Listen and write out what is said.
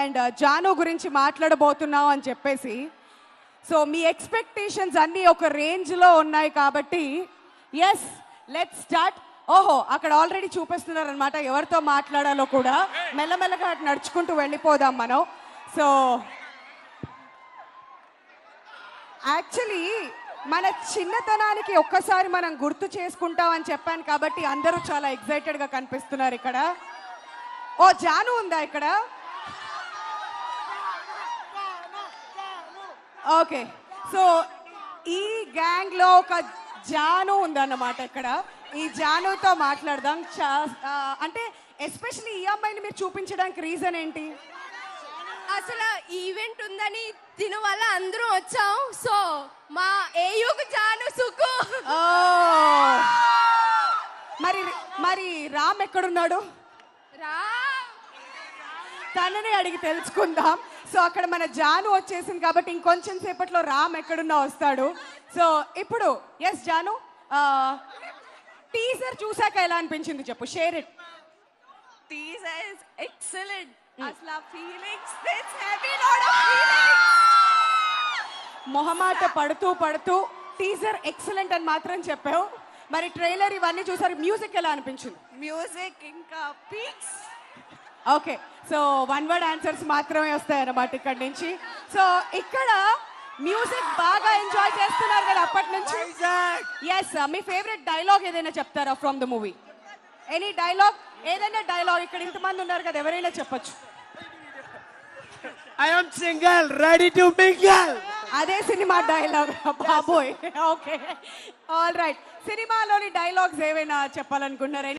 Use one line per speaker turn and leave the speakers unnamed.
And Janu గురించి మాట్లాడబోతున్నాం అని చెప్పేసి సో మీ ఎక్స్పెక్టేషన్స్ అన్నీ ఒక రేంజ్లో ఉన్నాయి కాబట్టి ఎస్ లెట్ స్టార్ట్ ఓహో అక్కడ ఆల్రెడీ చూపిస్తున్నారు అనమాట ఎవరితో మాట్లాడాలో కూడా మెల్లమెల్లగా అటు నడుచుకుంటూ వెళ్ళిపోదాం మనం సో యాక్చువల్లీ మన చిన్నతనానికి ఒక్కసారి మనం గుర్తు చేసుకుంటాం అని చెప్పాను కాబట్టి అందరూ చాలా ఎక్సైటెడ్ గా కనిపిస్తున్నారు ఇక్కడ ఓ జాను ఉందా ఇక్కడ ఓకే సో ఈ గ్యాంగ్ లో ఒక జాను ఉందన్నమాట ఇక్కడ ఈ జానుతో మాట్లాడదాం చా- ఆ, అంటే ఎస్పెషల్లీ ఈ అమ్మాయిని మీరు చూపించడానికి రీజన్ ఏంటి
అసలు ఈవెంట్ ఉందని దీని వల్ల అందరూ వచ్చాం సో మా ఏయుకు జాను సుకు
ఓ మరి మరి రామ్ ఎక్కడున్నాడు
రా
తనని అడిగి తెలుసుకుందాం సో అక్కడ మన జాను వచ్చేసింది కాబట్టి ఇంకొంచెం సేపట్లో రామ్ ఎక్కడున్నా వస్తాడు సో ఇప్పుడు ఎస్ జాను టీజర్ చూసాక ఎలా అనిపించింది చెప్పు share it
teaser is excellent అసలు ఆ feelings it's heavy lot of feelings
మొహమాట పడుతూ పడుతూ టీజర్ ఎక్సలెంట్ అని మాత్రం చెప్పావు మరి ట్రైలర్ ఇవన్నీ చూసారు మ్యూజిక్ ఎలా అనిపించింది
మ్యూజిక్ ఇంకా peaks
okay so one word answers మాత్రమే వస్తాయి అన్నమాట ఇక్కడ నుంచి సో ఇక్కడ మ్యూజిక్ బాగా ఎంజాయ్ చేస్తున్నారు కదా అప్పటి నుంచి ఎస్ మీ ఫేవరెట్ డైలాగ్ ఏదైనా చెప్తారా from the movie any dialogue ఏదైనా డైలాగ్ ఇక్కడ ఇంతమంది ఉన్నారు కదా ఎవరైనా చెప్పొచ్చు
I am single, ready to mingle.
అదే సినిమా డైలాగ్ బాబోయ్ ఓకే ఆల్ రైట్ సినిమాలోని డైలాగ్స్ ఏవైనా చెప్పాలనుకుంటున్నారా